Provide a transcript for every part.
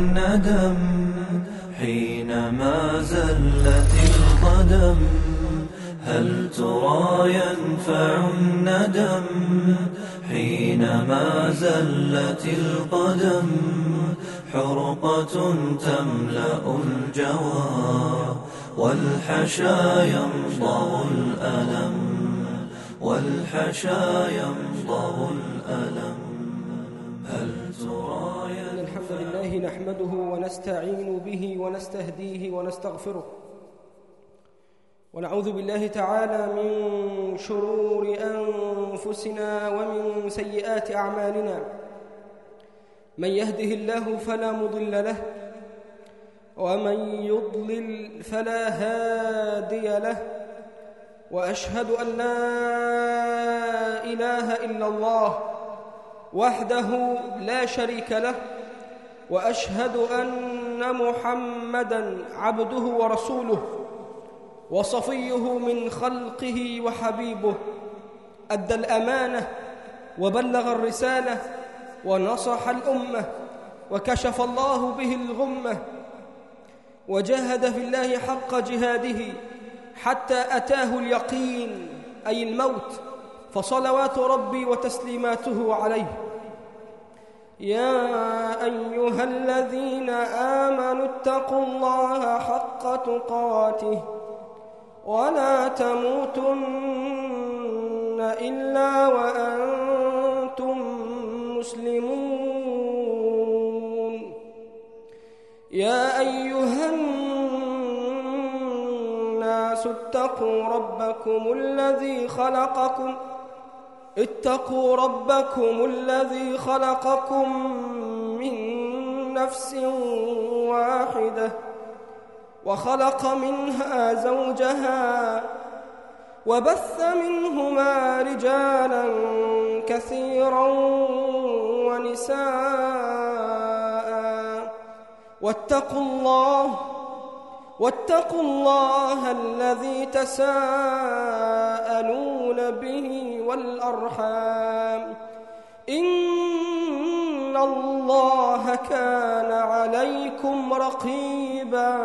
الندم حينما زلت القدم هل ترى ينفع الندم حينما زلت القدم حرقة تملأ الجوى والحشا يمضغ الألم والحشا يمضغ الألم هل ترى إن الحمد لله نحمده ونستعين به ونستهديه ونستغفره ونعوذ بالله تعالى من شرور أنفسنا ومن سيئات أعمالنا من يهده الله فلا مضل له ومن يضلل فلا هادي له وأشهد أن لا إله إلا الله وحده لا شريك له واشهد ان محمدا عبده ورسوله وصفيه من خلقه وحبيبه ادى الامانه وبلغ الرساله ونصح الامه وكشف الله به الغمه وجاهد في الله حق جهاده حتى اتاه اليقين اي الموت فصلوات ربي وتسليماته عليه يا ايها الذين امنوا اتقوا الله حق تقاته ولا تموتن الا وانتم مسلمون يا ايها الناس اتقوا ربكم الذي خلقكم اتقوا ربكم الذي خلقكم من نفس واحده وخلق منها زوجها وبث منهما رجالا كثيرا ونساء واتقوا الله واتقوا الله الذي تساءلون به والارحام ان الله كان عليكم رقيبا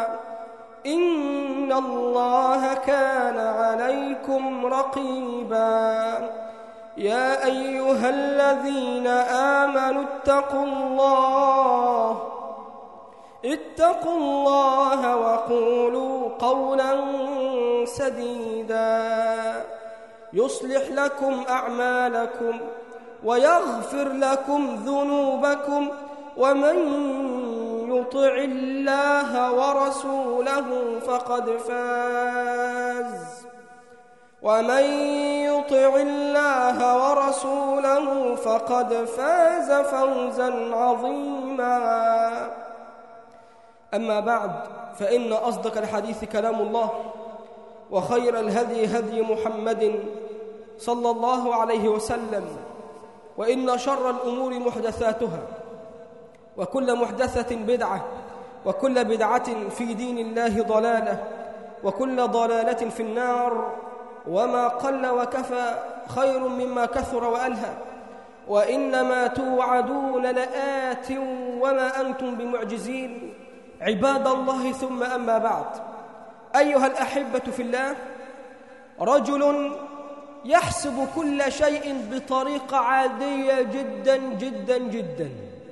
ان الله كان عليكم رقيبا يا ايها الذين امنوا اتقوا الله اتقوا الله وقولوا قولا سديدا يصلح لكم اعمالكم ويغفر لكم ذنوبكم ومن يطع الله ورسوله فقد فاز ومن يطع الله ورسوله فقد فاز فوزا عظيما أما بعد فإن أصدق الحديث كلام الله وخير الهدي هدي محمد صلى الله عليه وسلم وإن شر الأمور محدثاتها وكل محدثة بدعة وكل بدعة في دين الله ضلالة وكل ضلالة في النار وما قل وكفى خير مما كثر وألهى وإنما توعدون لآت وما أنتم بمعجزين عباد الله ثم أما بعد أيها الأحبة في الله رجل يحسب كل شيء بطريقة عادية جدا جدا جدا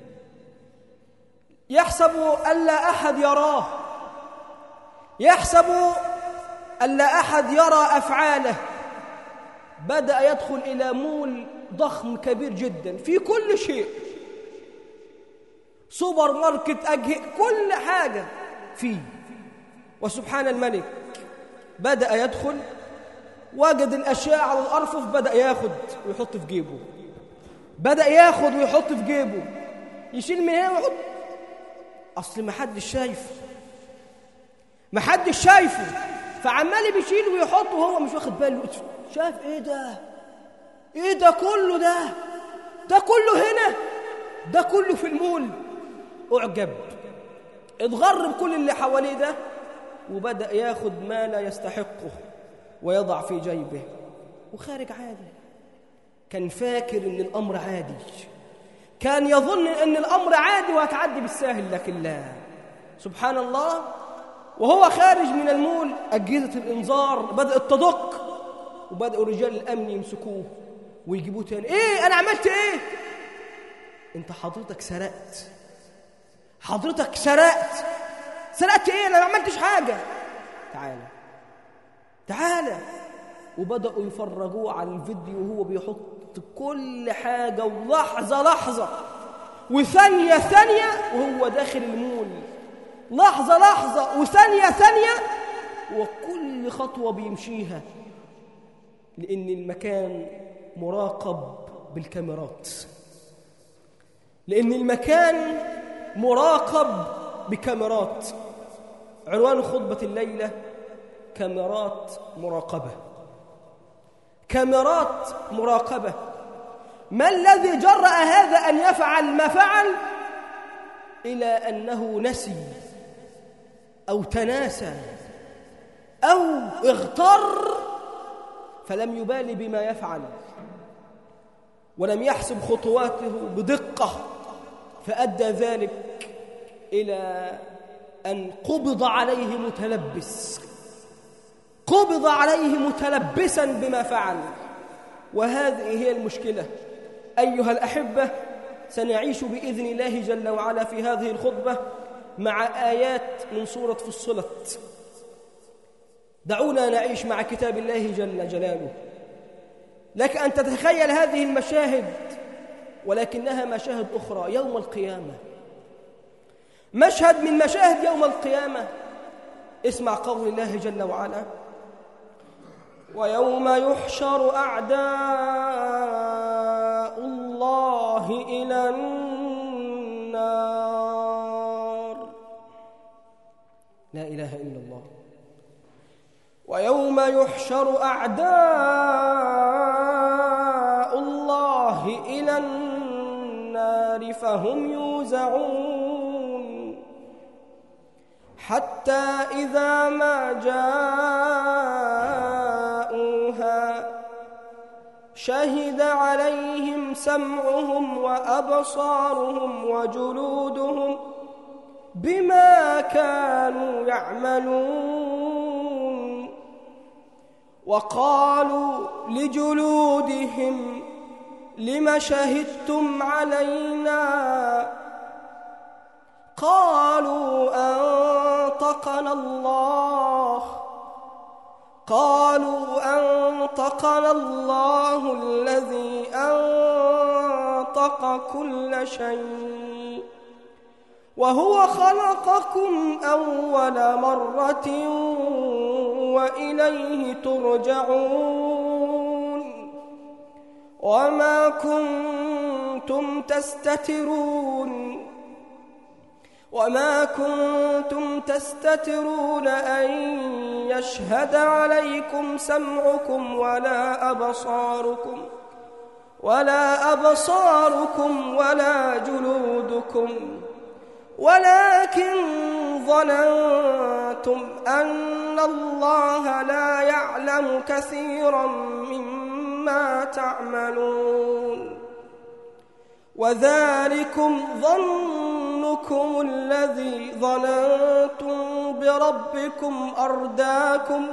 يحسب ألا أحد يراه يحسب ألا أحد يرى أفعاله بدأ يدخل إلى مول ضخم كبير جدا في كل شيء سوبر ماركت أجهزة كل حاجة فيه وسبحان الملك بدأ يدخل وجد الأشياء على الأرفف بدأ ياخد ويحط في جيبه بدأ ياخد ويحط في جيبه يشيل من هنا ويحط أصل ما حدش شايفه ما حدش شايفه فعمال بيشيل ويحط وهو مش واخد باله شايف ايه ده ايه ده كله ده ده كله هنا ده كله في المول اعجب اتغر بكل اللي حواليه ده وبدأ ياخد ما لا يستحقه ويضع في جيبه وخارج عادي كان فاكر ان الامر عادي كان يظن أن الأمر عادي وهتعدي بالساهل لكن لا سبحان الله وهو خارج من المول أجهزة الإنذار بدأت تدق وبدأوا رجال الأمن يمسكوه ويجيبوه تاني إيه أنا عملت إيه أنت حضرتك سرقت حضرتك سرقت سرقت إيه أنا ما عملتش حاجة تعالى تعالى وبدأوا يفرجوه على الفيديو وهو بيحط كل حاجة ولحظة لحظة وثانية ثانية وهو داخل المول لحظة لحظة وثانية ثانية وكل خطوة بيمشيها لأن المكان مراقب بالكاميرات لأن المكان مراقب بكاميرات عنوان خطبة الليلة كاميرات مراقبة كاميرات مراقبة ما الذي جرأ هذا أن يفعل ما فعل إلى أنه نسي أو تناسى أو اغتر فلم يبالي بما يفعل ولم يحسب خطواته بدقة فأدى ذلك إلى أن قبض عليه متلبس قبض عليه متلبسا بما فعل وهذه هي المشكلة أيها الأحبة سنعيش بإذن الله جل وعلا في هذه الخطبة مع آيات من سورة فصلت دعونا نعيش مع كتاب الله جل جلاله لك أن تتخيل هذه المشاهد ولكنها مشاهد أخرى يوم القيامة مشهد من مشاهد يوم القيامة اسمع قول الله جل وعلا ويوم يحشر أعداء الله إلى النار لا إله إلا الله ويوم يحشر أعداء الله إلى النار فهم يوزعون حتى إذا ما جاءوها شهد عليهم سمعهم وأبصارهم وجلودهم بما كانوا يعملون وقالوا لجلودهم لم شهدتم علينا قالوا أنطقنا الله قالوا أنطقنا الله الذي أنطق كل شيء وهو خلقكم أول مرة وإليه ترجعون وما كنتم تستترون وما كنتم تستترون أن يشهد عليكم سمعكم ولا أبصاركم ولا أبصاركم ولا جلودكم ولكن ظننتم أن الله لا يعلم كثيرا مما تعملون وذلكم ظنكم الذي ظننتم بربكم أرداكم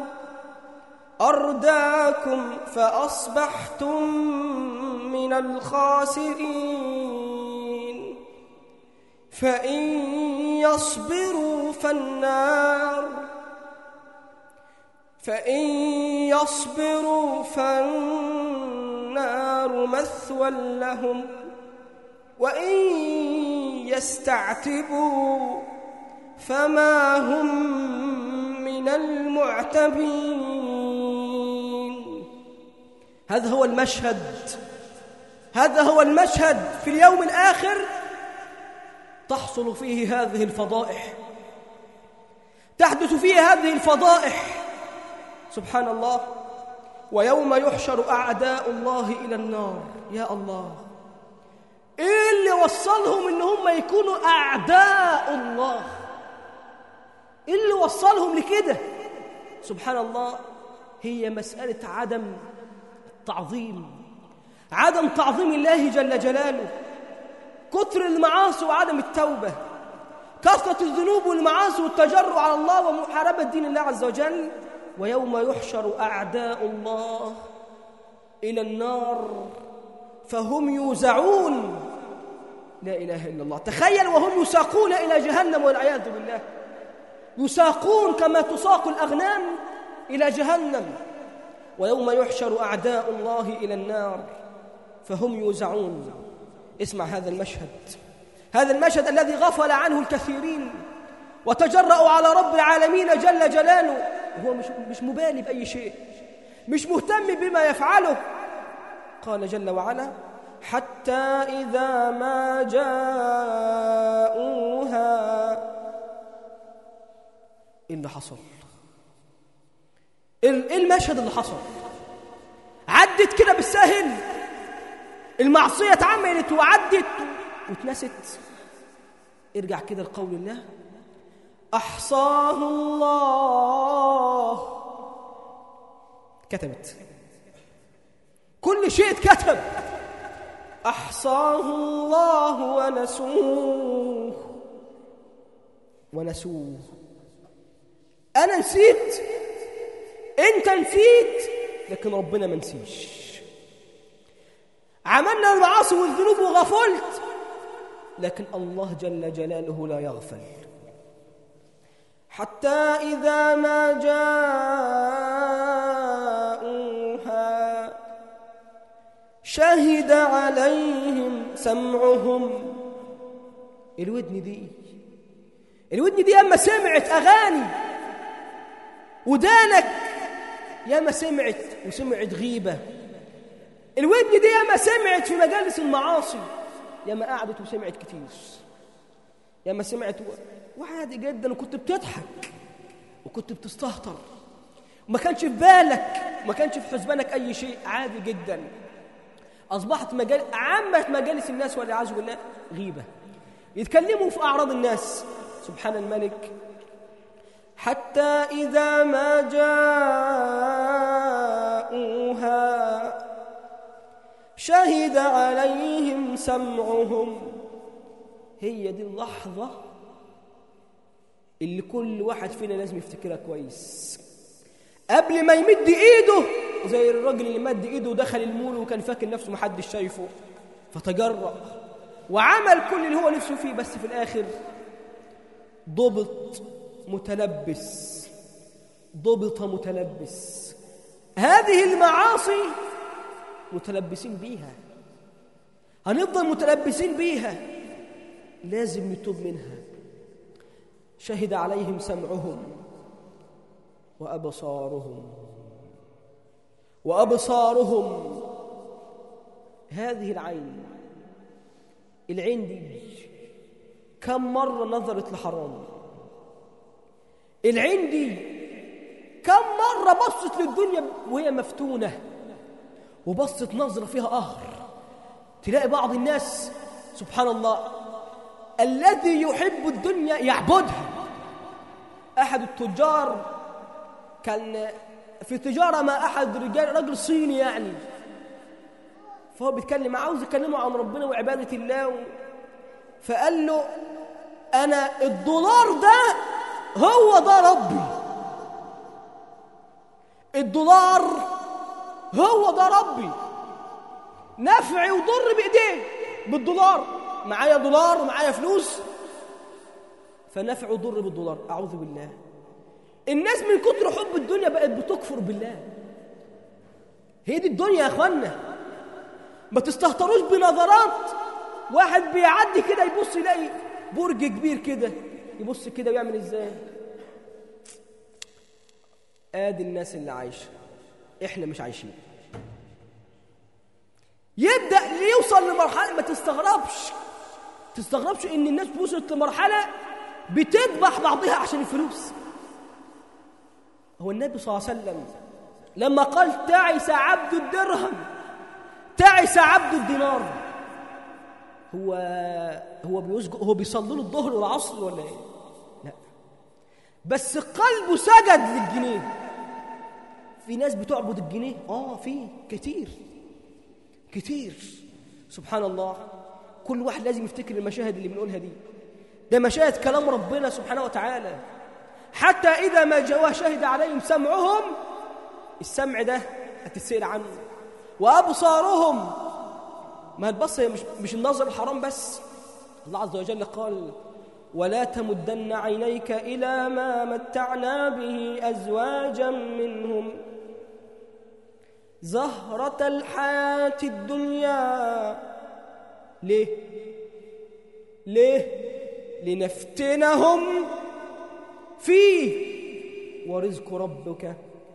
أرداكم فأصبحتم من الخاسرين فإن يصبروا فالنار فإن يصبروا فالنار مثوى لهم وإن يستعتبوا فما هم من المعتبين هذا هو المشهد هذا هو المشهد في اليوم الآخر تحصل فيه هذه الفضائح تحدث فيه هذه الفضائح سبحان الله ويوم يحشر أعداء الله إلى النار يا الله إيه اللي وصلهم إن هم يكونوا أعداء الله إيه اللي وصلهم لكده سبحان الله هي مسألة عدم التعظيم عدم تعظيم الله جل جلاله كثر المعاصي وعدم التوبة كثرة الذنوب والمعاصي والتجرؤ على الله ومحاربة دين الله عز وجل ويوم يحشر أعداء الله إلى النار فهم يوزعون لا إله إلا الله تخيل وهم يساقون إلى جهنم والعياذ بالله يساقون كما تساق الأغنام إلى جهنم ويوم يحشر أعداء الله إلى النار فهم يوزعون اسمع هذا المشهد هذا المشهد الذي غفل عنه الكثيرين وتجرأوا على رب العالمين جل جلاله وهو مش, مش مبالي بأي شيء مش مهتم بما يفعله قال جل وعلا حتى إذا ما جاءوها إيه اللي حصل إيه المشهد اللي حصل عدت كده بالسهل المعصية اتعملت وعدت واتنست ارجع كده لقول الله أحصاه الله كتبت كل شيء اتكتب أحصاه الله ونسوه ونسوه أنا نسيت أنت نسيت لكن ربنا ما نسيش عملنا المعاصي والذنوب وغفلت لكن الله جل جلاله لا يغفل حتى إذا ما جاءوها شهد عليهم سمعهم الودن دي الودن دي أما سمعت أغاني ودانك ياما سمعت وسمعت غيبة الودن دي ياما سمعت في مجالس المعاصي ياما قعدت وسمعت كتير ياما سمعت و... وعادي جدا وكنت بتضحك وكنت بتستهتر وما كانش في بالك وما كانش في حسبانك أي شيء عادي جدا أصبحت مجال عامة مجالس الناس والعياذ بالله غيبة يتكلموا في أعراض الناس سبحان الملك حتى إذا ما جاءوها شهد عليهم سمعهم هي دي اللحظة اللي كل واحد فينا لازم يفتكرها كويس قبل ما يمد ايده زي الراجل اللي مد ايده ودخل المول وكان فاكر نفسه محدش شايفه فتجرأ وعمل كل اللي هو نفسه فيه بس في الآخر ضبط متلبس ضبط متلبس هذه المعاصي متلبسين بيها هنفضل متلبسين بيها لازم نتوب منها شهد عليهم سمعهم وأبصارهم وأبصارهم هذه العين العين دي كم مرة نظرت لحرام العين دي كم مرة بصت للدنيا وهي مفتونة وبصت نظرة فيها قهر تلاقي بعض الناس سبحان الله الذي يحب الدنيا يعبدها أحد التجار كان في تجارة مع أحد رجال رجل صيني يعني فهو بيتكلم عاوز يكلمه عن ربنا وعبادة الله و... فقال له أنا الدولار ده هو ده ربي الدولار هو ده ربي نفع وضر بإيديه بالدولار معايا دولار ومعايا فلوس فنفع وضر بالدولار أعوذ بالله الناس من كتر حب الدنيا بقت بتكفر بالله هي دي الدنيا يا اخوانا ما تستهتروش بنظرات واحد بيعدي كده يبص يلاقي برج كبير كده يبص كده ويعمل ازاي ادي الناس اللي عايشه احنا مش عايشين يبدا يوصل لمرحله ما تستغربش تستغربش ان الناس وصلت لمرحله بتذبح بعضها عشان الفلوس هو النبي صلى الله عليه وسلم لما قال تعس عبد الدرهم تعس عبد الدينار هو هو بيسجد هو بيصلي له الظهر والعصر ولا ايه لا بس قلبه سجد للجنيه في ناس بتعبد الجنيه اه في كتير كتير سبحان الله كل واحد لازم يفتكر المشاهد اللي بنقولها دي ده مشاهد كلام ربنا سبحانه وتعالى حتى إذا ما جاء شهد عليهم سمعهم السمع ده هتتسأل عنه وأبصارهم ما البصر مش, مش النظر الحرام بس الله عز وجل قال ولا تمدن عينيك إلى ما متعنا به أزواجا منهم زهرة الحياة الدنيا ليه؟ ليه؟ لنفتنهم فيه ورزق ربك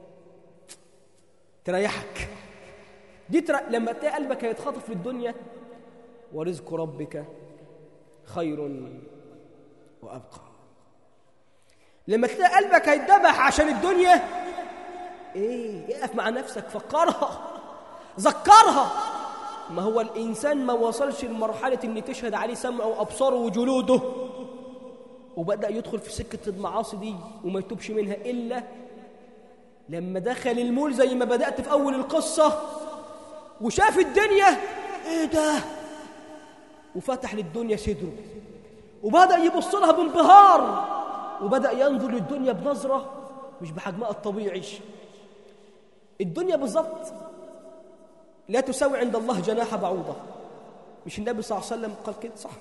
تريحك دي تر... لما تلاقي قلبك هيتخطف للدنيا ورزق ربك خير وأبقى لما تلاقي قلبك هيتذبح عشان الدنيا ايه اقف مع نفسك فكرها ذكرها ما هو الإنسان ما وصلش لمرحلة إن تشهد عليه سمعه وأبصاره وجلوده وبدأ يدخل في سكة المعاصي دي وما يتوبش منها إلا لما دخل المول زي ما بدأت في أول القصة وشاف الدنيا إيه ده وفتح للدنيا صدره وبدأ يبص لها بانبهار وبدأ ينظر للدنيا بنظرة مش بحجمها الطبيعي الدنيا بالظبط لا تساوي عند الله جناح بعوضة مش النبي صلى الله عليه وسلم قال كده صح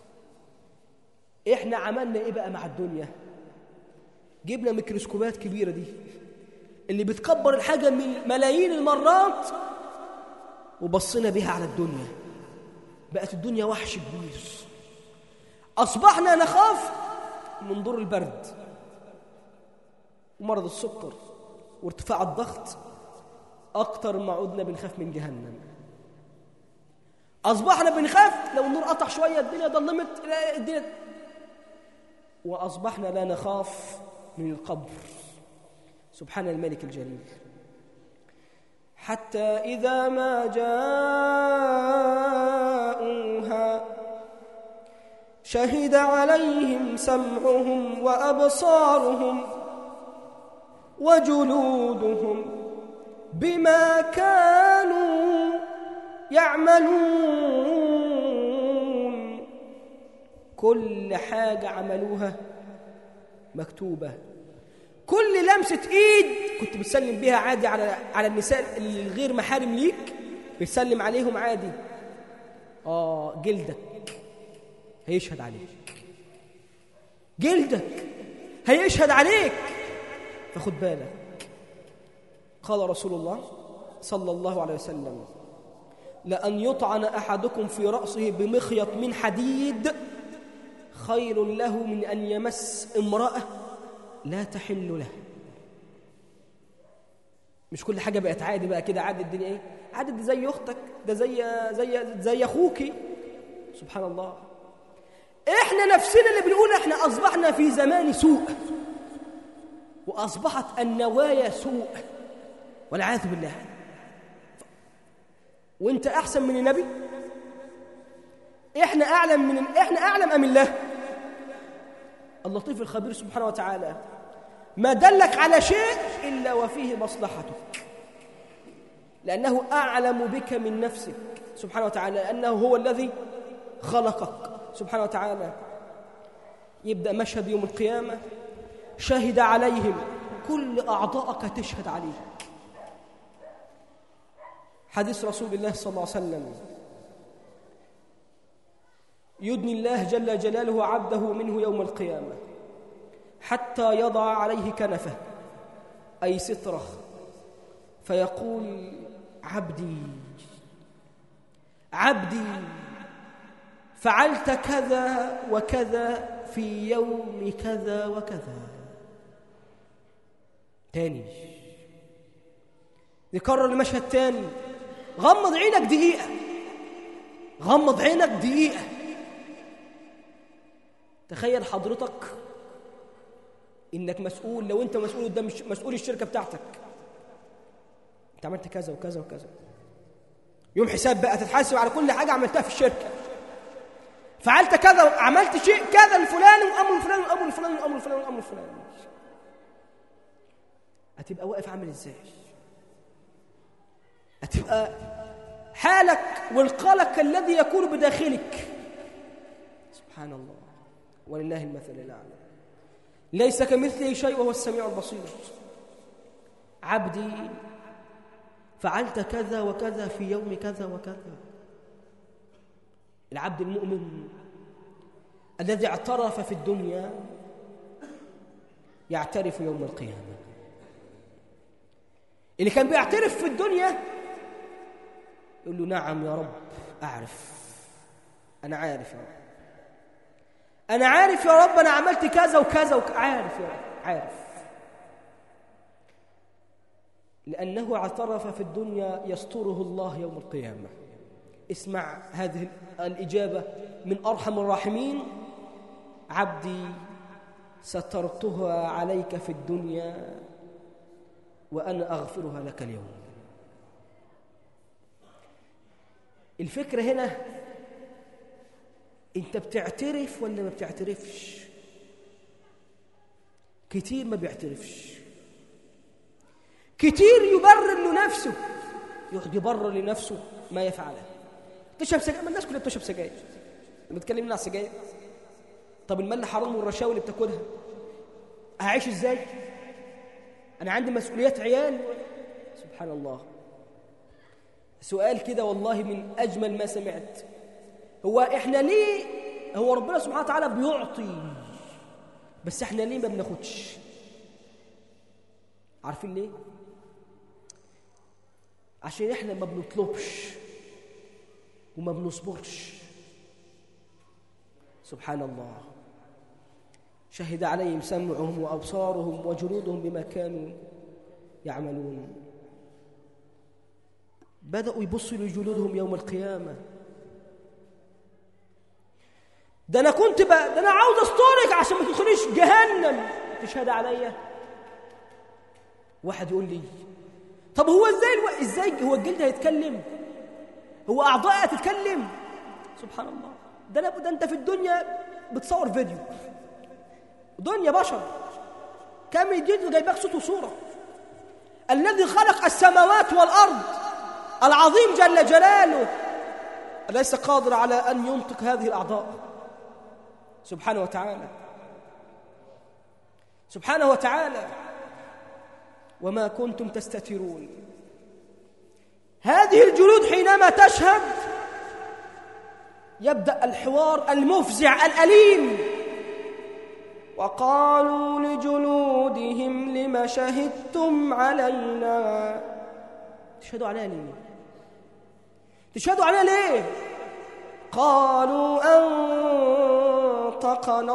احنا عملنا ايه بقى مع الدنيا جبنا ميكروسكوبات كبيرة دي اللي بتكبر الحاجة من ملايين المرات وبصينا بها على الدنيا بقت الدنيا وحش كبير أصبحنا نخاف من دور البرد ومرض السكر وارتفاع الضغط أكتر ما عدنا بنخاف من جهنم أصبحنا بنخاف لو النور قطع شوية الدنيا ضلمت الدنيا وأصبحنا لا نخاف من القبر سبحان الملك الجليل حتى إذا ما جاءوها شهد عليهم سمعهم وأبصارهم وجلودهم بما كانوا يعملون كل حاجة عملوها مكتوبة كل لمسة ايد كنت بتسلم بيها عادي على على النساء الغير محارم ليك بتسلم عليهم عادي اه جلدك هيشهد عليك جلدك هيشهد عليك فخد بالك قال رسول الله صلى الله عليه وسلم لأن يطعن أحدكم في رأسه بمخيط من حديد خير له من أن يمس امرأة لا تحل له مش كل حاجة بقت عادي بقى كده عادي الدنيا ايه عادي ده زي أختك ده زي زي زي أخوكي سبحان الله احنا نفسنا اللي بنقول احنا أصبحنا في زمان سوء وأصبحت النوايا سوء والعياذ بالله وانت احسن من النبي احنا اعلم من احنا اعلم ام الله اللطيف الخبير سبحانه وتعالى ما دلك على شيء الا وفيه مصلحتك لانه اعلم بك من نفسك سبحانه وتعالى لانه هو الذي خلقك سبحانه وتعالى يبدا مشهد يوم القيامه شهد عليهم كل اعضائك تشهد عليه حديث رسول الله صلى الله عليه وسلم يدني الله جل جلاله عبده منه يوم القيامة حتى يضع عليه كنفه أي ستره فيقول عبدي عبدي فعلت كذا وكذا في يوم كذا وكذا تاني يكرر المشهد تاني غمض عينك دقيقة غمض عينك دقيقة تخيل حضرتك انك مسؤول لو انت مسؤول قدام مسؤول الشركة بتاعتك انت عملت كذا وكذا وكذا يوم حساب بقى تتحاسب على كل حاجة عملتها في الشركة فعلت كذا عملت شيء كذا الفلاني وامر الفلاني وامر الفلاني وامر الفلاني وامر الفلاني هتبقى واقف عامل ازاي هتبقى حالك والقلق الذي يكون بداخلك سبحان الله ولله المثل الأعلى ليس كمثله شيء وهو السميع البصير عبدي فعلت كذا وكذا في يوم كذا وكذا العبد المؤمن الذي اعترف في الدنيا يعترف يوم القيامة اللي كان بيعترف في الدنيا يقول له نعم يا رب أعرف أنا عارف يا رب أنا عارف يا رب أنا عملت كذا وكذا وك... عارف يا رب عارف لأنه اعترف في الدنيا يستره الله يوم القيامة اسمع هذه الإجابة من أرحم الراحمين عبدي سترتها عليك في الدنيا وأنا أغفرها لك اليوم الفكرة هنا أنت بتعترف ولا ما بتعترفش كتير ما بيعترفش كتير يبرر لنفسه يقعد يبرر لنفسه ما يفعله تشرب سجاير ما الناس كلها بتشرب سجاير بتكلمنا على السجاير طب المال حرام والرشاوي اللي بتاكلها هعيش ازاي انا عندي مسؤوليات عيال سبحان الله سؤال كده والله من اجمل ما سمعت هو احنا ليه هو ربنا سبحانه وتعالى بيعطي بس احنا ليه ما بناخدش عارفين ليه عشان احنا ما بنطلبش وما بنصبرش سبحان الله شهد عليهم سمعهم وأبصارهم وجلودهم بما كانوا يعملون بدأوا يبصوا لجلودهم يوم القيامة ده أنا كنت بقى ده أنا عاوز أسترك عشان ما تدخليش جهنم تشهد عليا واحد يقول لي طب هو ازاي الو... ازاي هو الجلد هيتكلم هو اعضائي هتتكلم سبحان الله ده أنا ده انت في الدنيا بتصور فيديو دنيا بشر كم يجيب جايبك صوت وصوره الذي خلق السماوات والارض العظيم جل جلاله أليس قادر على أن ينطق هذه الأعضاء سبحانه وتعالى سبحانه وتعالى وما كنتم تستترون هذه الجلود حينما تشهد يبدأ الحوار المفزع الأليم وقالوا لجلودهم لم شهدتم علينا تشهدوا علينا ليه تشهدوا علينا ليه قالوا أنطقنا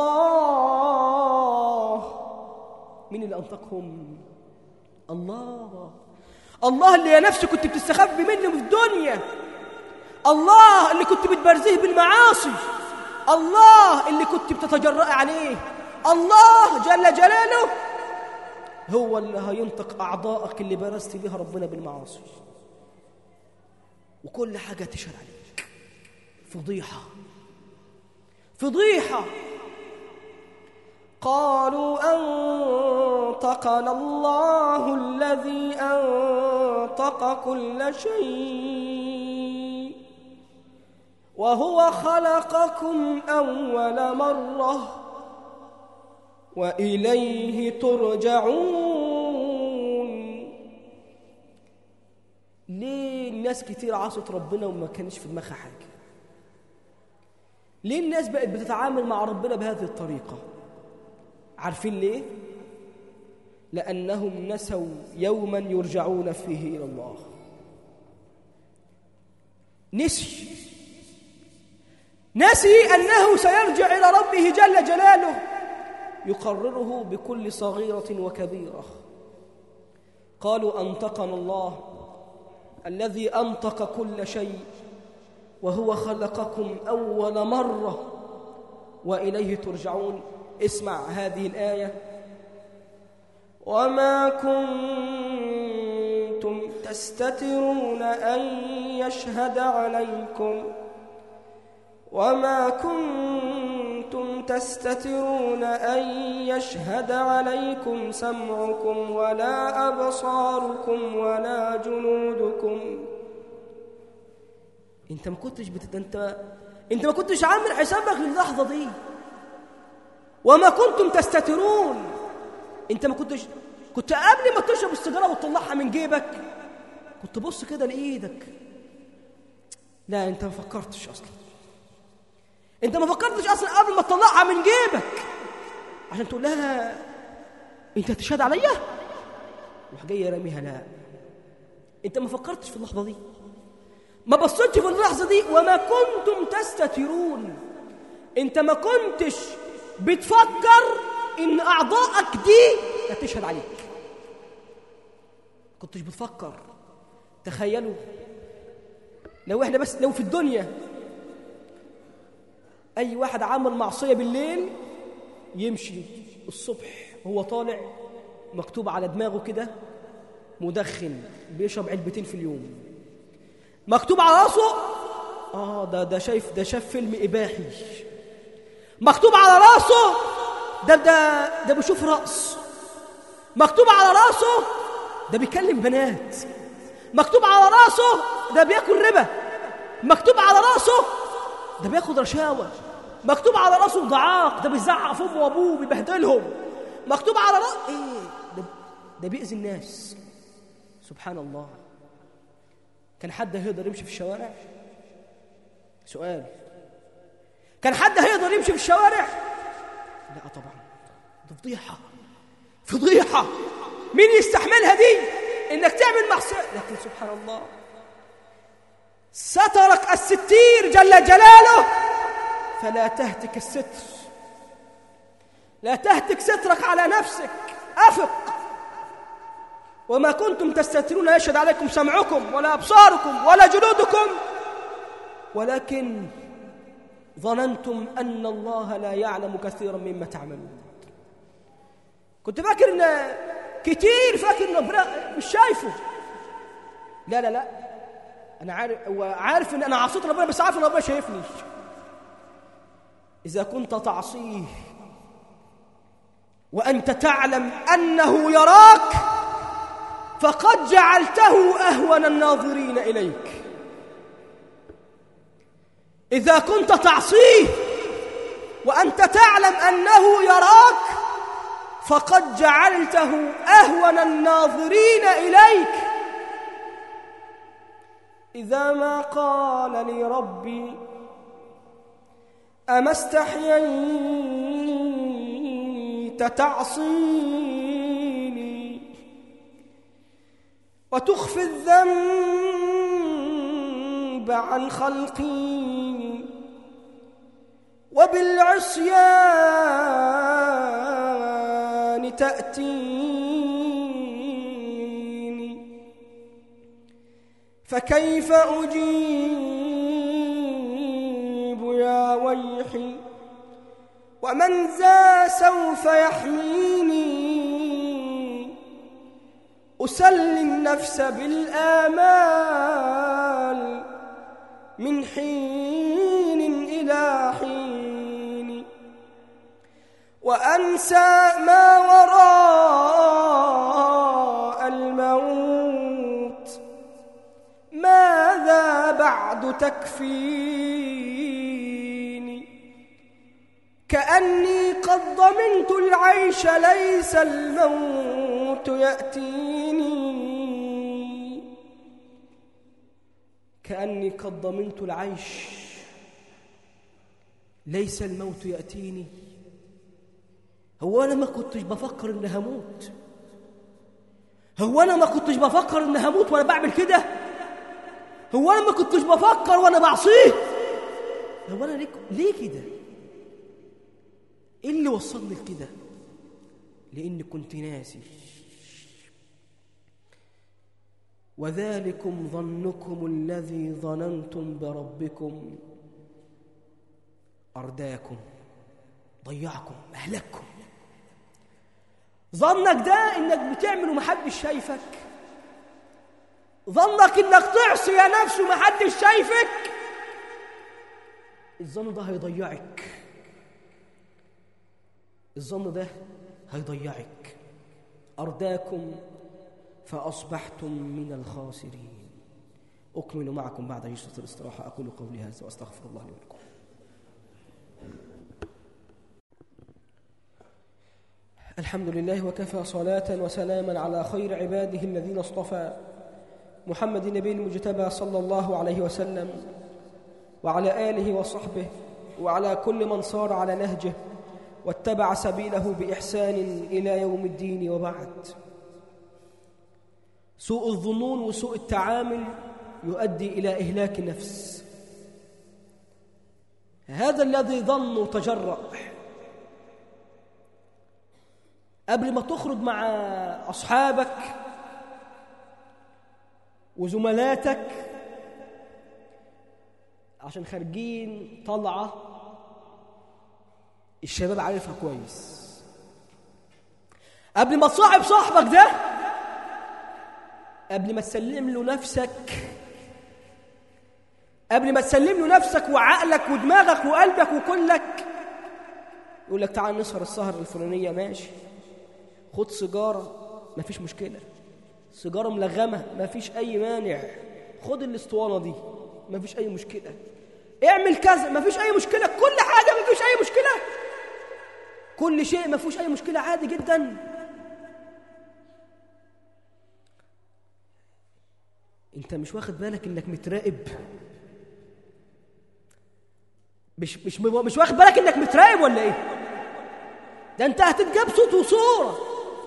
الله مين اللي أنطقهم الله الله اللي يا نفسي كنت بتستخبي منه في الدنيا الله اللي كنت بتبرزيه بالمعاصي الله اللي كنت بتتجرأ عليه الله جل جلاله هو اللي هينطق أعضائك اللي برزت بها ربنا بالمعاصي وكل حاجة تشهد عليك فضيحة فضيحة قالوا أنطقنا الله الذي أنطق كل شيء وهو خلقكم أول مرة وإليه ترجعون ليه الناس كتير عصت ربنا وما كانش في دماغها حاجة ليه الناس بقت بتتعامل مع ربنا بهذه الطريقة عارفين ليه لأنهم نسوا يوما يرجعون فيه إلى الله نسي نسي أنه سيرجع إلى ربه جل جلاله يقرره بكل صغيرة وكبيرة قالوا أنطقنا الله الذي أنطق كل شيء وهو خلقكم أول مرة وإليه ترجعون اسمع هذه الآية وما كنتم تستترون أن يشهد عليكم وما كنتم تستترون أن يشهد عليكم سمعكم ولا أبصاركم ولا جنودكم انت ما كنتش بت... انت انت ما كنتش عامل حسابك للحظه دي وما كنتم تستترون انت ما كنتش كنت قبل ما تشرب السيجاره وتطلعها من جيبك كنت بص كده لايدك لا انت ما فكرتش اصلا انت ما فكرتش اصلا قبل ما تطلعها من جيبك عشان تقول لها انت هتشهد عليا روح جاي راميها لا انت ما فكرتش في اللحظه دي ما بصيتش في اللحظه دي وما كنتم تستترون انت ما كنتش بتفكر ان اعضائك دي هتشهد عليك كنتش بتفكر تخيلوا لو احنا بس لو في الدنيا اي واحد عمل معصيه بالليل يمشي الصبح وهو طالع مكتوب على دماغه كده مدخن بيشرب علبتين في اليوم مكتوب على راسه اه ده ده شايف ده شاف فيلم اباحي مكتوب على راسه ده ده ده بيشوف رقص مكتوب على راسه ده بيكلم بنات مكتوب على راسه ده بياكل ربا مكتوب على راسه ده بياخد رشاوى مكتوب على راسه ضعاق ده بيزعق في امه وابوه بيبهدلهم مكتوب على راسه ايه ده, ده بيأذي الناس سبحان الله كان حد هيقدر يمشي في الشوارع سؤال كان حد هيقدر يمشي في الشوارع لا طبعا ده فضيحه فضيحه مين يستحملها دي انك تعمل معصيه لكن سبحان الله سترك الستير جل جلاله فلا تهتك الستر لا تهتك سترك على نفسك افق وما كنتم تستترون يشهد عليكم سمعكم ولا ابصاركم ولا جلودكم ولكن ظننتم ان الله لا يعلم كثيرا مما تعملون كنت فاكر ان كتير فاكر ان ربنا مش شايفه لا لا لا انا عارف وعارف ان انا عصيت ربنا بس عارف ان ربنا شايفني اذا كنت تعصيه وانت تعلم انه يراك فقد جعلته اهون الناظرين اليك اذا كنت تعصيه وانت تعلم انه يراك فقد جعلته اهون الناظرين اليك اذا ما قال لي ربي اما استحييت تعصيني وتخفي الذنب عن خلقي وبالعصيان تأتيني فكيف أجيب يا ويحي ومن ذا سوف يحميني أسلي النفس بالآمال من حين إلى حين وأنسى ما وراء الموت ماذا بعد تكفيني كأني قد ضمنت العيش ليس الموت يأتيني كأني قد ضمنت العيش ليس الموت يأتيني هو أنا ما كنتش بفكر إن هموت هو أنا ما كنتش بفكر إن هموت وأنا بعمل كده هو أنا ما كنتش بفكر وأنا بعصيه هو أنا ليه, ليه كده إيه اللي وصلني لكده لأني كنت ناسي وذلكم ظنكم الذي ظننتم بربكم أرداكم ضيعكم أهلكم ظنك ده إنك بتعمل ومحدش شايفك ظنك إنك تعصي يا نفس ومحدش شايفك الظن ده هيضيعك الظن ده هيضيعك أرداكم فأصبحتم من الخاسرين أكمل معكم بعد جلسة الاستراحة أقول قولي هذا وأستغفر الله لي ولكم الحمد لله وكفى صلاة وسلاما على خير عباده الذين اصطفى محمد النبي المجتبى صلى الله عليه وسلم وعلى آله وصحبه وعلى كل من صار على نهجه واتبع سبيله بإحسان إلى يوم الدين وبعد سوء الظنون وسوء التعامل يؤدي إلى إهلاك النفس هذا الذي ظن وتجرأ قبل ما تخرج مع أصحابك وزملاتك عشان خارجين طلعة الشباب عارفها كويس قبل ما تصاحب صاحبك ده قبل ما تسلم له نفسك قبل ما تسلم له نفسك وعقلك ودماغك وقلبك وكلك يقول لك تعال نسهر السهرة الفلانية ماشي خد سيجارة مفيش مشكلة سيجارة ملغمة مفيش أي مانع خد الاسطوانة دي مفيش أي مشكلة اعمل كذا مفيش أي مشكلة كل حاجة مفيش أي مشكلة كل شيء مفيش أي مشكلة عادي جدا انت مش واخد بالك انك متراقب مش مش مش واخد بالك انك متراقب ولا ايه ده انت هتتجاب صوت وصوره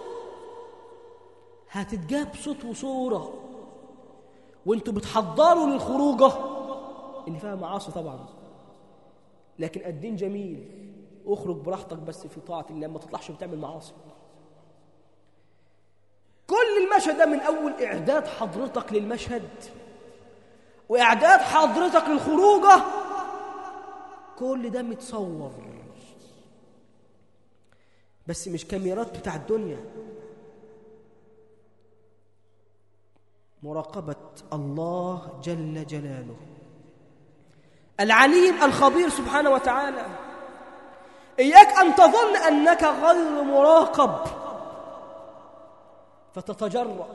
هتتجاب صوت وصوره وانتوا بتحضروا للخروجه اللي فيها معاصي طبعا لكن الدين جميل اخرج براحتك بس في طاعه الله ما تطلعش بتعمل معاصي كل المشهد ده من اول اعداد حضرتك للمشهد واعداد حضرتك للخروجه كل ده متصور بس مش كاميرات بتاع الدنيا مراقبة الله جل جلاله العليم الخبير سبحانه وتعالى إياك أن تظن أنك غير مراقب فتتجرأ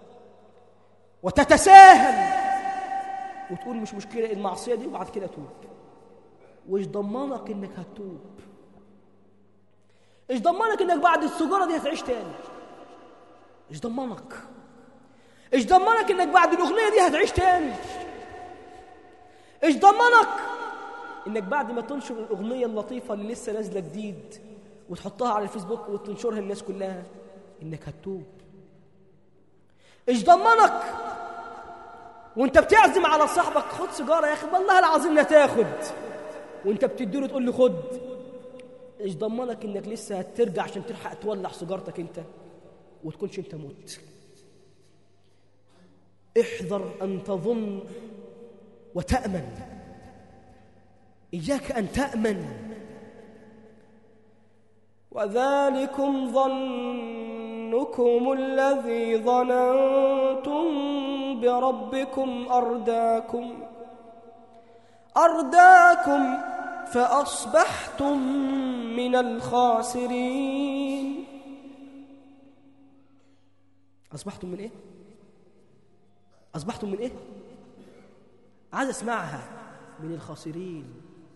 وتتساهل وتقول مش مشكلة المعصية دي وبعد كده توب وإيش ضمنك إنك هتتوب إيش ضمنك إنك بعد السجارة دي هتعيش تاني إيش ضمنك إيش ضمنك إنك بعد الأغنية دي هتعيش تاني إيش ضمنك إنك بعد ما تنشر الأغنية اللطيفة اللي لسه نازلة جديد وتحطها على الفيسبوك وتنشرها الناس كلها إنك هتتوب إيش ضمنك وانت بتعزم على صاحبك خد سيجاره يا اخي والله العظيم لا تاخد وانت بتديله تقول له خد ايش ضمنك انك لسه هترجع عشان تلحق تولع سيجارتك انت وتكونش انت مت احذر ان تظن وتامن اياك ان تامن وذلكم ظنكم الذي ظننتم بربكم ارداكم أرداكم فأصبحتم من الخاسرين أصبحتم من إيه؟ أصبحتم من إيه؟ عايز أسمعها من الخاسرين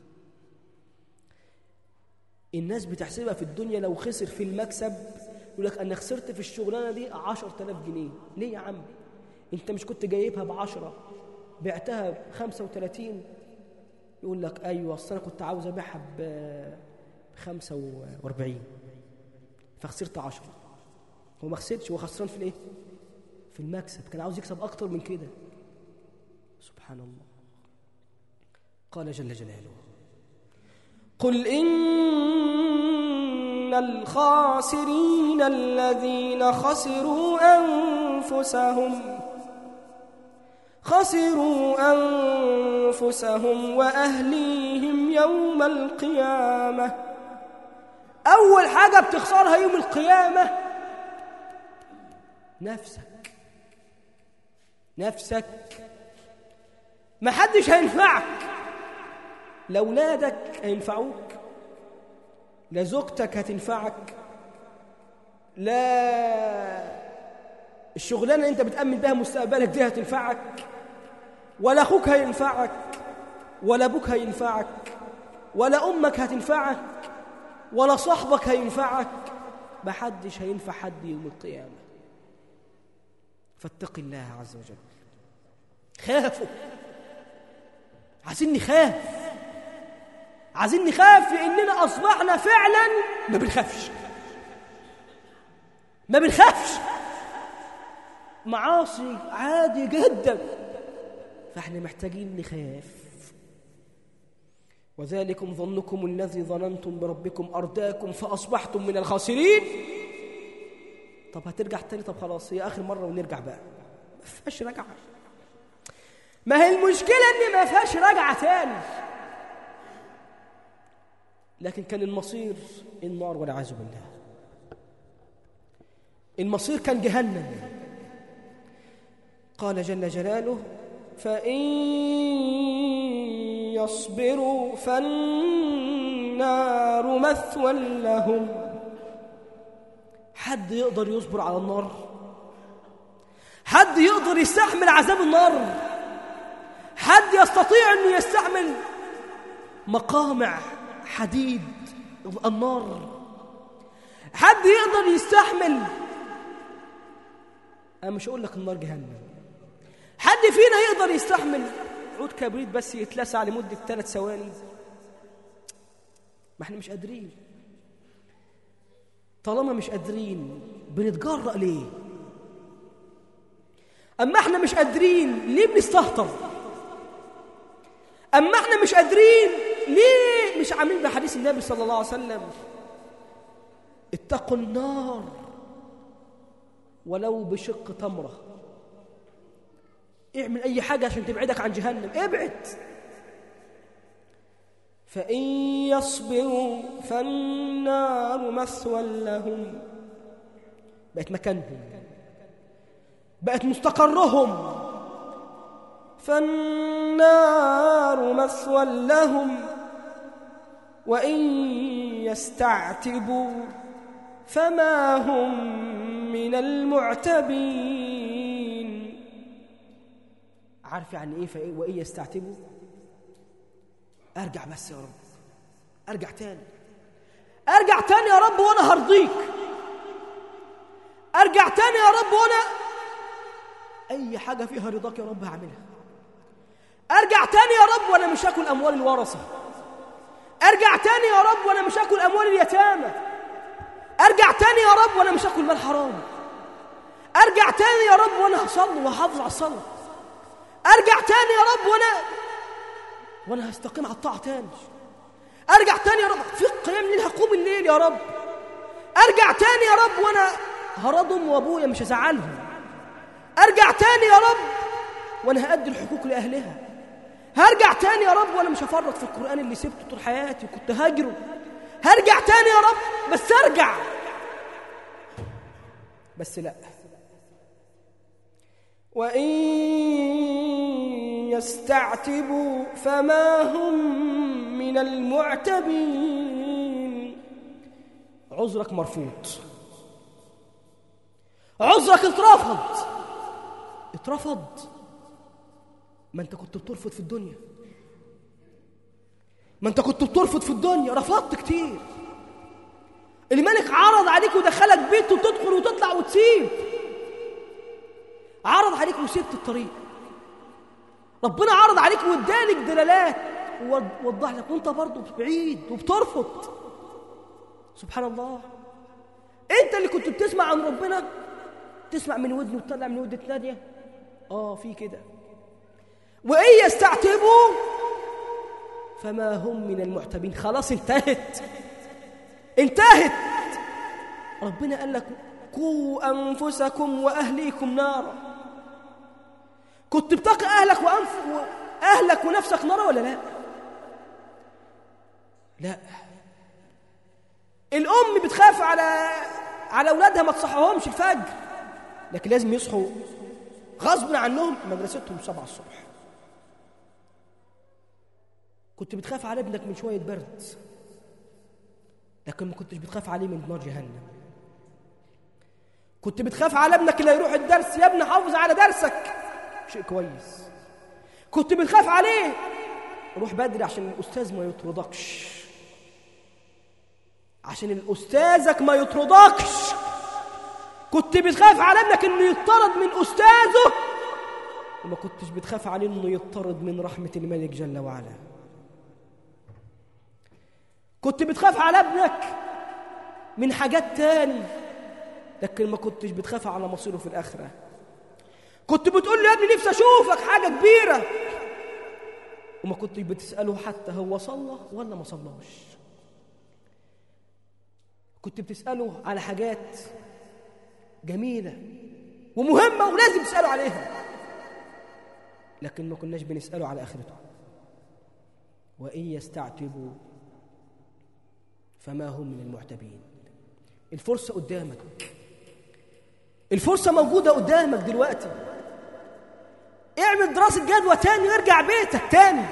الناس بتحسبها في الدنيا لو خسر في المكسب يقول لك أنا خسرت في الشغلانة دي عشر تلاف جنيه ليه يا عم؟ أنت مش كنت جايبها بعشرة بعتها بخمسة وتلاتين يقول لك ايوه اصل انا كنت عاوز ابيعها ب 45 فخسرت 10 هو ما خسرش هو خسران في الايه؟ في المكسب كان عاوز يكسب اكتر من كده سبحان الله قال جل جلاله قل ان الخاسرين الذين خسروا انفسهم خسروا أنفسهم وأهليهم يوم القيامة أول حاجة بتخسرها يوم القيامة نفسك نفسك ما حدش هينفعك لا أولادك هينفعوك لا زوجتك هتنفعك لا الشغلانة اللي أنت بتأمن بها مستقبلك دي هتنفعك ولا أخوك هينفعك ولا أبوك هينفعك ولا أمك هتنفعك ولا صاحبك هينفعك ما حدش هينفع حد يوم القيامة فاتق الله عز وجل خافوا عايزين نخاف عايزين نخاف لأننا أصبحنا فعلا ما بنخافش ما بنخافش معاصي عادي جدا فاحنا محتاجين نخاف وذلكم ظنكم الذي ظننتم بربكم أرداكم فأصبحتم من الخاسرين طب هترجع تاني طب خلاص هي آخر مرة ونرجع بقى ما فيهاش رجعة ما هي المشكلة إن ما فيهاش رجعة تاني لكن كان المصير النار والعياذ بالله المصير كان جهنم قال جل جلاله فإن يصبروا فالنار مثوى لهم حد يقدر يصبر على النار حد يقدر يستحمل عذاب النار حد يستطيع أنه يستحمل مقامع حديد النار حد يقدر يستحمل أنا مش أقول لك النار جهنم حد فينا يقدر يستحمل عود كبريت بس يتلسع لمدة ثلاث ثواني ما احنا مش قادرين طالما مش قادرين بنتجرأ ليه أما احنا مش قادرين ليه بنستهتر أما احنا مش قادرين ليه مش عاملين بحديث النبي صلى الله عليه وسلم اتقوا النار ولو بشق تمره اعمل أي حاجة عشان تبعدك عن جهنم ابعد فإن يصبروا فالنار مثوى لهم بقت مكانهم بقت مستقرهم فالنار مثوى لهم وإن يستعتبوا فما هم من المعتبين عارف يعني ايه فايه وايه يستعتبوا ارجع بس يا رب ارجع تاني ارجع تاني يا رب وانا هرضيك ارجع تاني يا رب وانا اي حاجه فيها رضاك يا رب هعملها ارجع تاني يا رب وانا مش هاكل اموال الورثه ارجع تاني يا رب وانا مش هاكل اموال اليتامى ارجع تاني يا رب وانا مش هاكل مال حرام ارجع تاني يا رب وانا هصلي واحافظ على الصلاه ارجع تاني يا رب وانا وانا هستقيم على الطاعه تاني ارجع تاني يا رب في قيام ليل هقوم الليل يا رب ارجع تاني يا رب وانا هرض امي وابويا مش هزعلهم ارجع تاني يا رب وانا هادي الحقوق لاهلها هرجع تاني يا رب وانا مش هفرط في القران اللي سبته طول حياتي وكنت هاجره هرجع تاني يا رب بس ارجع بس لا وإن يستعتبوا فما هم من المعتبين عذرك مرفوض عذرك اترفض اترفض ما انت كنت بترفض في الدنيا ما انت كنت بترفض في الدنيا رفضت كتير الملك عرض عليك ودخلك بيته وتدخل وتطلع وتسيب عرض عليك وسبت الطريق ربنا عرض عليك وادالك دلالات ووضح لك وانت برضه بعيد وبترفض سبحان الله انت اللي كنت بتسمع عن ربنا تسمع من ودن وتطلع من ودن نادية اه في كده وإن يستعتبوا فما هم من المعتبين خلاص انتهت انتهت ربنا قال لك قوا أنفسكم وأهليكم نارا كنت بتقي أهلك وأنف... أهلك ونفسك نارا ولا لا لا الأم بتخاف على على أولادها ما تصحوهمش الفجر لكن لازم يصحوا غصب عنهم مدرستهم سبعة الصبح كنت بتخاف على ابنك من شوية برد لكن ما كنتش بتخاف عليه من نار جهنم كنت بتخاف على ابنك اللي هيروح الدرس يا ابني حافظ على درسك شيء كويس كنت بتخاف عليه روح بدري عشان الأستاذ ما يطردكش عشان الأستاذك ما يطردكش كنت بتخاف على ابنك انه يطرد من أستاذه وما كنتش بتخاف عليه انه يطرد من رحمة الملك جل وعلا كنت بتخاف على ابنك من حاجات تاني لكن ما كنتش بتخاف على مصيره في الآخرة كنت بتقول له يا ابني نفسي أشوفك حاجة كبيرة وما كنتش بتسأله حتى هو صلى ولا ما صلاش كنت بتسأله على حاجات جميلة ومهمة ولازم تسأله عليها لكن ما كناش بنسأله على آخرته وإن يستعتبوا فما هم من المعتبين الفرصة قدامك الفرصة موجودة قدامك دلوقتي اعمل دراسة جدوى تاني وارجع بيتك تاني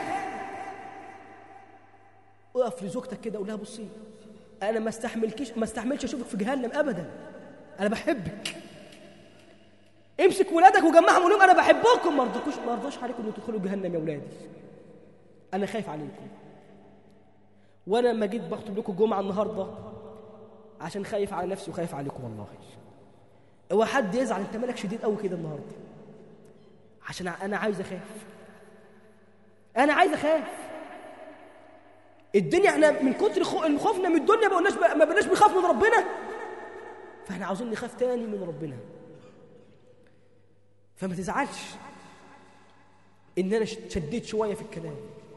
اقف لزوجتك كده قول لها بصي انا ما استحملكيش ما استحملش اشوفك في جهنم ابدا انا بحبك امسك ولادك وجمعهم وقول لهم انا بحبكم ما رضيكوش ما رضاش عليكم انكم تدخلوا جهنم يا ولادي انا خايف عليكم وانا لما جيت بخطب لكم الجمعه النهارده عشان خايف على نفسي وخايف عليكم والله هو حد يزعل انت مالك شديد قوي كده النهارده عشان انا عايز اخاف انا عايز اخاف الدنيا احنا من كتر خوفنا من الدنيا ما قلناش ما بقناش بنخاف من ربنا فاحنا عاوزين نخاف تاني من ربنا فما تزعلش ان انا شديت شويه في الكلام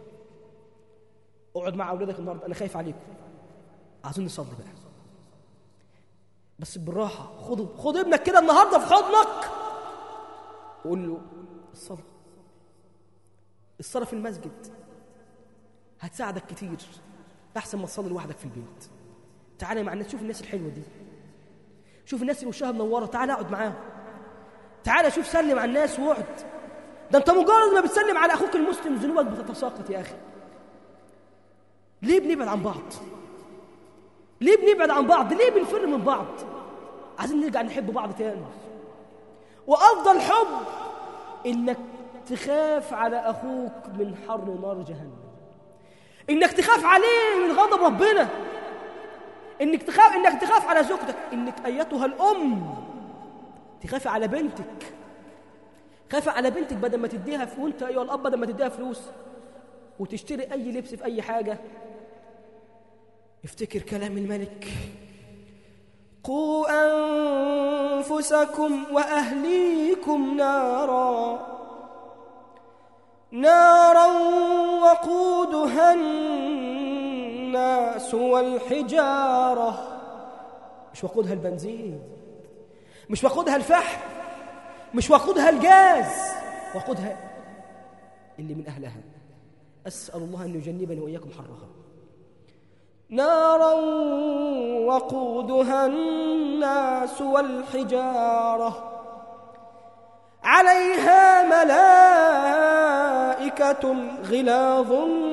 اقعد مع اولادك النهارده انا خايف عليكم عايزين نصلي بقى بس بالراحه خد خد ابنك كده النهارده في حضنك وقول له الصلاه الصلاه في المسجد هتساعدك كتير احسن ما تصلي لوحدك في البيت تعالى مع الناس شوف الناس الحلوه دي شوف الناس اللي وشها منوره تعالى اقعد معاهم تعالى شوف سلم على الناس واقعد ده انت مجرد ما بتسلم على اخوك المسلم ذنوبك بتتساقط يا اخي ليه بنبعد عن بعض ليه بنبعد عن بعض ليه بنفر من بعض عايزين نرجع نحب بعض تاني وافضل حب انك تخاف على اخوك من حر نار جهنم انك تخاف عليه من غضب ربنا انك تخاف انك تخاف على زوجتك انك ايتها الام تخافي على بنتك خافي على بنتك بدل ما تديها في وانت ايها الاب بدل ما تديها فلوس وتشتري اي لبس في اي حاجه افتكر كلام الملك قوا انفسكم واهليكم نارا نارا وقودها الناس والحجاره مش وقودها البنزين مش وقودها الفحم مش وقودها الجاز وقودها اللي من أهلها أسأل الله أن يجنبني وإياكم حرها نارا وقودها الناس والحجارة عليها ملائكة غلاظ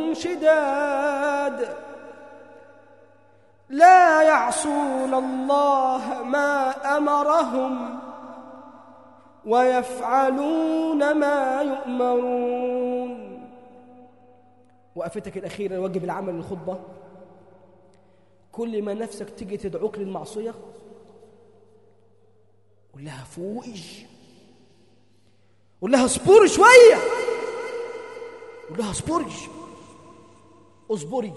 شداد لا يعصون الله ما امرهم ويفعلون ما يؤمرون وقفتك الاخيره واجب العمل للخطبه كل ما نفسك تيجي تدعوك للمعصيه قول لها فوقي قول لها اصبري شويه قول لها اصبري اصبري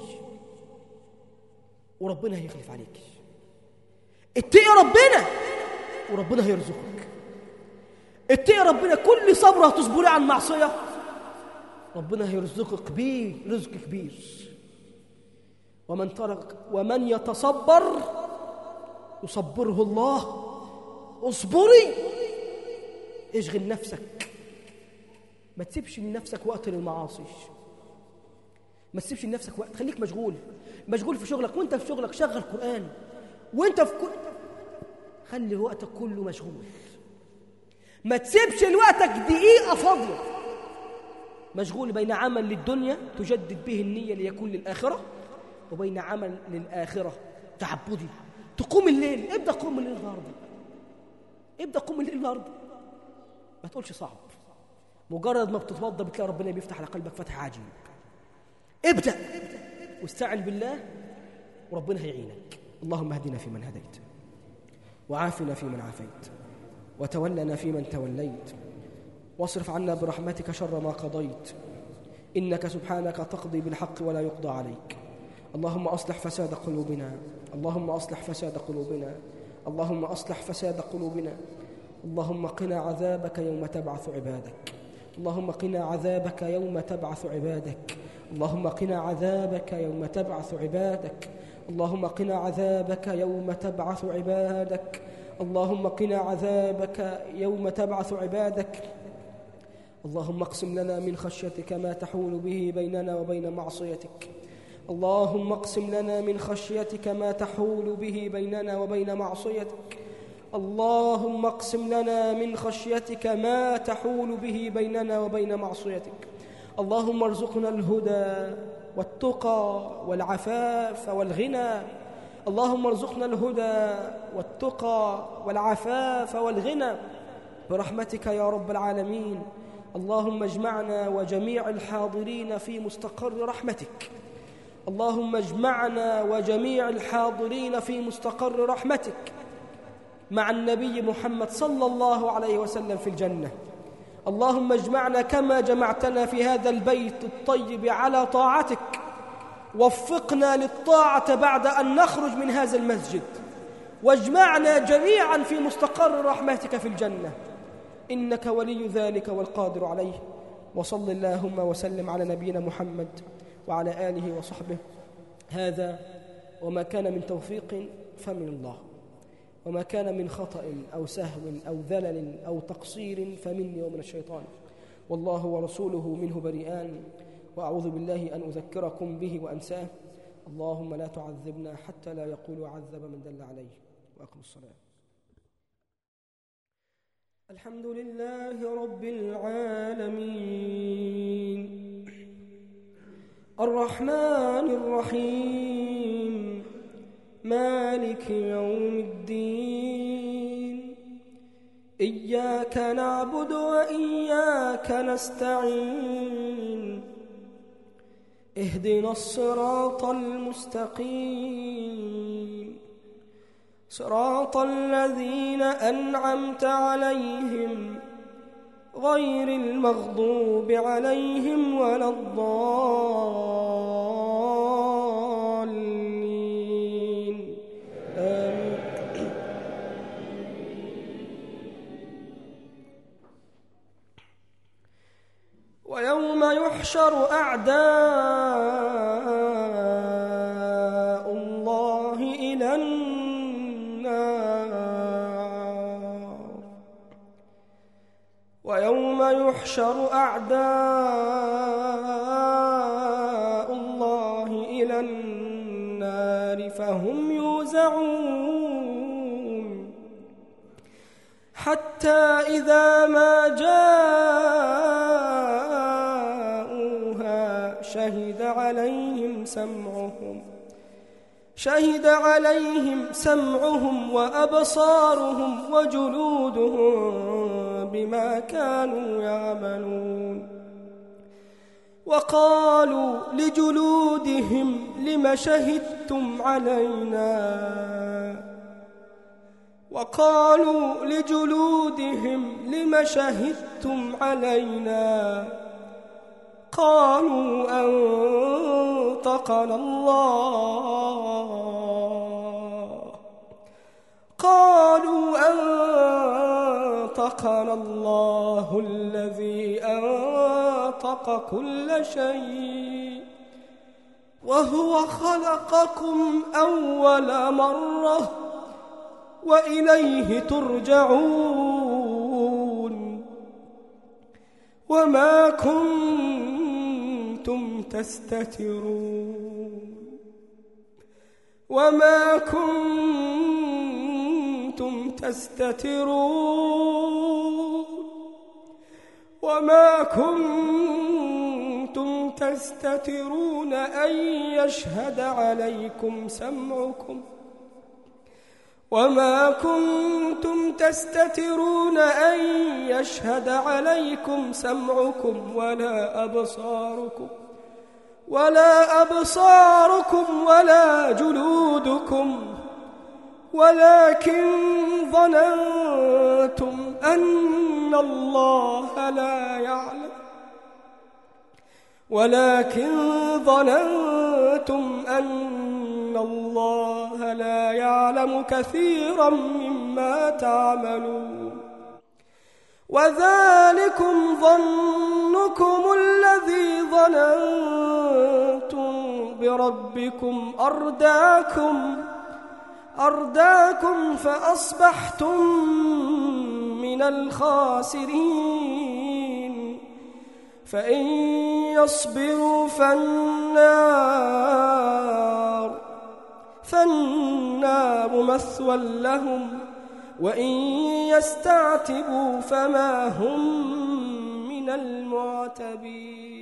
وربنا هيخلف عليك اتقي ربنا وربنا هيرزقك اتقي ربنا كل صبر هتصبري عن معصية ربنا هيرزقك بيه رزق كبير ومن ترك ومن يتصبر يصبره الله اصبري اشغل نفسك ما تسيبش لنفسك وقت للمعاصي ما تسيبش لنفسك وقت خليك مشغول مشغول في شغلك وانت في شغلك شغل قرآن وانت في كل خلي وقتك كله مشغول ما تسيبش لوقتك دقيقة فاضية مشغول بين عمل للدنيا تجدد به النية ليكون للآخرة وبين عمل للآخرة تعبدي تقوم الليل ابدأ قوم الليل النهارده ابدأ قوم الليل النهارده ما تقولش صعب مجرد ما بتتوضى بتلاقي ربنا بيفتح على قلبك فتح عجيب ابدأ واستعن بالله وربنا هيعينك اللهم اهدنا فيمن هديت وعافنا فيمن عافيت وتولنا فيمن توليت واصرف عنا برحمتك شر ما قضيت إنك سبحانك تقضي بالحق ولا يقضى عليك اللهم أصلح فساد قلوبنا اللهم أصلح فساد قلوبنا اللهم أصلح فساد قلوبنا اللهم قنا عذابك يوم تبعث عبادك اللهم قنا عذابك يوم تبعث عبادك اللهم قنا عذابك يوم تبعث عبادك اللهم قنا عذابك يوم تبعث عبادك اللهم قنا عذابك يوم تبعث عبادك اللهم اقسم لنا من خشيتك ما تحول به بيننا وبين معصيتك اللهم اقسم لنا من خشيتك ما تحول به بيننا وبين معصيتك اللهم اقسم لنا من خشيتك ما تحول به بيننا وبين معصيتك اللهم ارزقنا الهدى والتقى والعفاف والغنى اللهم ارزقنا الهدى والتقى والعفاف والغنى برحمتك يا رب العالمين اللهم اجمعنا وجميع الحاضرين في مستقر رحمتك اللهم اجمعنا وجميع الحاضرين في مستقر رحمتك مع النبي محمد صلى الله عليه وسلم في الجنة اللهم اجمعنا كما جمعتنا في هذا البيت الطيب على طاعتك وفقنا للطاعة بعد أن نخرج من هذا المسجد واجمعنا جميعا في مستقر رحمتك في الجنة إنك ولي ذلك والقادر عليه وصل اللهم وسلم على نبينا محمد وعلى آله وصحبه هذا وما كان من توفيق فمن الله وما كان من خطأ أو سهو أو ذلل أو تقصير فمني ومن الشيطان والله ورسوله منه بريئان وأعوذ بالله أن أذكركم به وأنساه اللهم لا تعذبنا حتى لا يقول عذب من دل عليه وأقم الصلاة الحمد لله رب العالمين الرحمن الرحيم مالك يوم الدين إياك نعبد وإياك نستعين اهدنا الصراط المستقيم صراط الذين أنعمت عليهم غير المغضوب عليهم ولا الضالين آمين ويوم يحشر أعداء الله إلى النار ويوم يحشر أعداء الله إلى النار فهم يوزعون حتى إذا ما جاءوها شهد عليهم سمعهم شهد عليهم سمعهم وأبصارهم وجلودهم بما كانوا يعملون وقالوا لجلودهم لم شهدتم علينا وقالوا لجلودهم لم شهدتم علينا قالوا أنطقنا الله قالوا أنطقنا الله الذي أنطق كل شيء وهو خلقكم أول مرة وإليه ترجعون وما كنتم تستترون وما كنتم تستترون وما كنتم تستترون أن يشهد عليكم سمعكم وما كنتم تستترون أن يشهد عليكم سمعكم ولا أبصاركم ولا أبصاركم ولا جلودكم ولكن ظننتم أن الله لا يعلم ولكن ظننتم أن الله لا يعلم كثيرا مما تعملون وذلكم ظنكم الذي ظننتم بربكم أرداكم أرداكم فأصبحتم من الخاسرين فإن يصبروا فالنار فالنار مثوى لهم وإن يستعتبوا فما هم من المعتبين